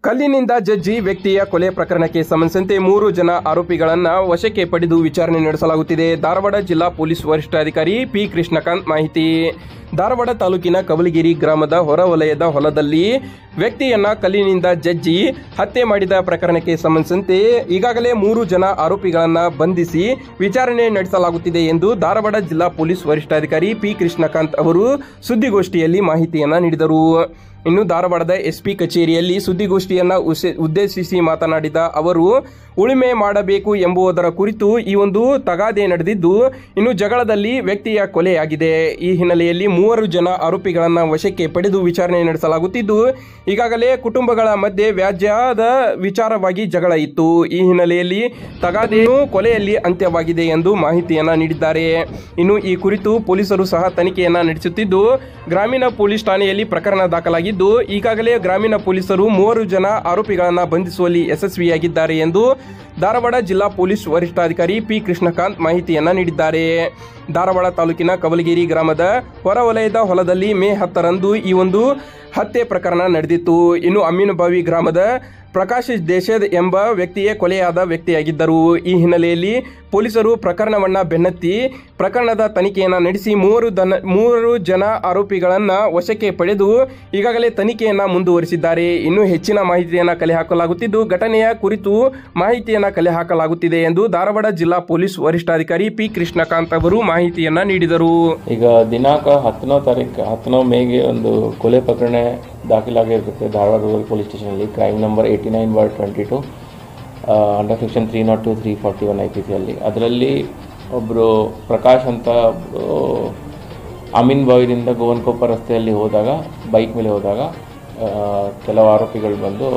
ಕಲ್ಲಿನಿಂದ ಜಜ್ಜಿ ವ್ಯಕ್ತಿಯ ಕೊಲೆ ಪ್ರಕರಣಕ್ಕೆ ಸಂಬಂಧಿಸಿದಂತೆ ಮೂರು ಜನ ಆರೋಪಿಗಳನ್ನ ವಶಕ್ಕೆ ಪಡೆದು ವಿಚಾರಣೆ ನಡೆಸಲಾಗುತ್ತಿದೆ ಧಾರವಾಡ ಜಿಲ್ಲಾ ಪೊಲೀಸ್ ವರಿಷ್ಠಾಧಿಕಾರಿ ಪಿ ಕೃಷ್ಣಕಾಂತ್ ಮಾಹಿತಿ ಧಾರವಾಡ ತಾಲೂಕಿನ ಕವಲಗಿರಿ ಗ್ರಾಮದ ಹೊರವಲಯದ ಹೊಲದಲ್ಲಿ ವ್ಯಕ್ತಿಯನ್ನ ಕಲ್ಲಿನಿಂದ ಜಜ್ಜಿ ಹತ್ಯೆ ಮಾಡಿದ ಪ್ರಕರಣಕ್ಕೆ ಸಂಬಂಧಿಸಿದಂತೆ ಈಗಾಗಲೇ ಮೂರು ಜನ ಆರೋಪಿಗಳನ್ನ ಬಂಧಿಸಿ ವಿಚಾರಣೆ ನಡೆಸಲಾಗುತ್ತಿದೆ ಎಂದು ಧಾರವಾಡ ಜಿಲ್ಲಾ ಪೊಲೀಸ್ ವರಿಷ್ಠಾಧಿಕಾರಿ ಪಿ ಕೃಷ್ಣಕಾಂತ್ ಅವರು ಸುದ್ದಿಗೋಷ್ಠಿಯಲ್ಲಿ ಮಾಹಿತಿಯನ್ನ ನೀಡಿದರು ಇನ್ನು ಧಾರವಾಡದ ಎಸ್ಪಿ ಕಚೇರಿಯಲ್ಲಿ ಸುದ್ದಿಗೋಷ್ಠಿಯನ್ನ ಉಸೆ- ಉದ್ದೇಶಿಸಿ ಮಾತನಾಡಿದ ಅವರು ಉಳುಮೆ ಮಾಡಬೇಕು ಎಂಬುದರ ಕುರಿತು ಈ ಒಂದು ತಗಾದೆ ನಡೆದಿದ್ದು ಇನ್ನು ಜಗಳದಲ್ಲಿ ವ್ಯಕ್ತಿಯ ಕೊಲೆಯಾಗಿದೆ ಈ ಹಿನ್ನೆಲೆಯಲ್ಲಿ ಮೂವರು ಜನ ಆರೋಪಿಗಳನ್ನ ವಶಕ್ಕೆ ಪಡೆದು ವಿಚಾರಣೆ ನಡೆಸಲಾಗುತ್ತಿದ್ದು ಈಗಾಗಲೇ ಕುಟುಂಬಗಳ ಮಧ್ಯೆ ವ್ಯಾಜ್ಯದ ವಿಚಾರವಾಗಿ ಜಗಳ ಇತ್ತು ಈ ಹಿನ್ನೆಲೆಯಲ್ಲಿ ತಗಾದೆಯು ಕೊಲೆಯಲ್ಲಿ ಅಂತ್ಯವಾಗಿದೆ ಎಂದು ಮಾಹಿತಿಯನ್ನ ನೀಡಿದ್ದಾರೆ ಇನ್ನು ಈ ಕುರಿತು ಪೊಲೀಸರು ಸಹ ತನಿಖೆಯನ್ನ ನಡೆಸುತ್ತಿದ್ದು ಗ್ರಾಮೀಣ ಪೊಲೀಸ್ ಠಾಣೆಯಲ್ಲಿ ಪ್ರಕರಣ ದಾಖಲಾಗಿದ್ದು ಈಗಾಗಲೇ ಗ್ರಾಮೀಣ ಪೊಲೀಸರು ಮೂವರು ಜನ ಆರೋಪಿಗಳನ್ನ ಬಂಧಿಸುವಲ್ಲಿ ಯಶಸ್ವಿಯಾಗಿದ್ದಾರೆ ಎಂದು ಧಾರವಾಡ ಜಿಲ್ಲಾ ಪೊಲೀಸ್ ವರಿಷ್ಠಾಧಿಕಾರಿ ಪಿ ಕೃಷ್ಣಕಾಂತ್ ಮಾಹಿತಿಯನ್ನ ನೀಡಿದ್ದಾರೆ ಧಾರವಾಡ ತಾಲೂಕಿನ ಕವಲಗಿರಿ ಗ್ರಾಮದ ಹೊರವಲಯದ ಹೊಲದಲ್ಲಿ ಮೇ ಹತ್ತರಂದು ಈ ಒಂದು ಹತ್ಯೆ ಪ್ರಕರಣ ನಡೆದಿತ್ತು ಇನ್ನು ಅಮೀನುಬಾವಿ ಗ್ರಾಮದ ಪ್ರಕಾಶ್ ದೇಶದ್ ಎಂಬ ವ್ಯಕ್ತಿಯೇ ಕೊಲೆಯಾದ ವ್ಯಕ್ತಿಯಾಗಿದ್ದರು ಈ ಹಿನ್ನೆಲೆಯಲ್ಲಿ ಪೊಲೀಸರು ಪ್ರಕರಣವನ್ನ ಬೆನ್ನತ್ತಿ ಪ್ರಕರಣದ ತನಿಖೆಯನ್ನ ನಡೆಸಿ ಮೂವರು ದನ ಮೂವರು ಜನ ಆರೋಪಿಗಳನ್ನ ವಶಕ್ಕೆ ಪಡೆದು ಈಗಾಗಲೇ ತನಿಖೆಯನ್ನ ಮುಂದುವರಿಸಿದ್ದಾರೆ ಇನ್ನು ಹೆಚ್ಚಿನ ಮಾಹಿತಿಯನ್ನ ಕಲೆ ಹಾಕಲಾಗುತ್ತಿದ್ದು ಘಟನೆಯ ಕುರಿತು ಮಾಹಿತಿಯನ್ನ ಕಲೆ ಹಾಕಲಾಗುತ್ತಿದೆ ಎಂದು ಧಾರವಾಡ ಜಿಲ್ಲಾ ಪೊಲೀಸ್ ವರಿಷ್ಠಾಧಿಕಾರಿ ಪಿ ಕೃಷ್ಣಕಾಂತ್ ಅವರು ಮಾಹಿತಿಯನ್ನ ನೀಡಿದರು ಈಗ ದಿನಾಂಕ ಹತ್ತನೇ ತಾರೀಕು ಹತ್ತನೇ ಮೇಗೆ ಒಂದು ಕೊಲೆ ಪ್ರಕರಣ ದಾಖಲಾಗಿರುತ್ತೆ ಧಾರವಾಡ ರೂರಲ್ ಪೊಲೀಸ್ ಸ್ಟೇಷನಲ್ಲಿ crime number eighty nine bar twenty two under section three nought two three forty one I P ಸಿಯಲ್ಲಿ ಅದರಲ್ಲಿ ಒಬ್ಬರು ಪ್ರಕಾಶ್ ಅಂತ ಒಬ್ರು ಅಮೀನ್ ಬಾವಿದಿಂದ ಗೋವನ್ಕೊಪ್ಪ ರಸ್ತೆಯಲ್ಲಿ ಹೋದಾಗ ಬೈಕ್ ಮೇಲೆ ಹೋದಾಗ ಆ, ಕೆಲವು ಆರೋಪಿಗಳು ಬಂದು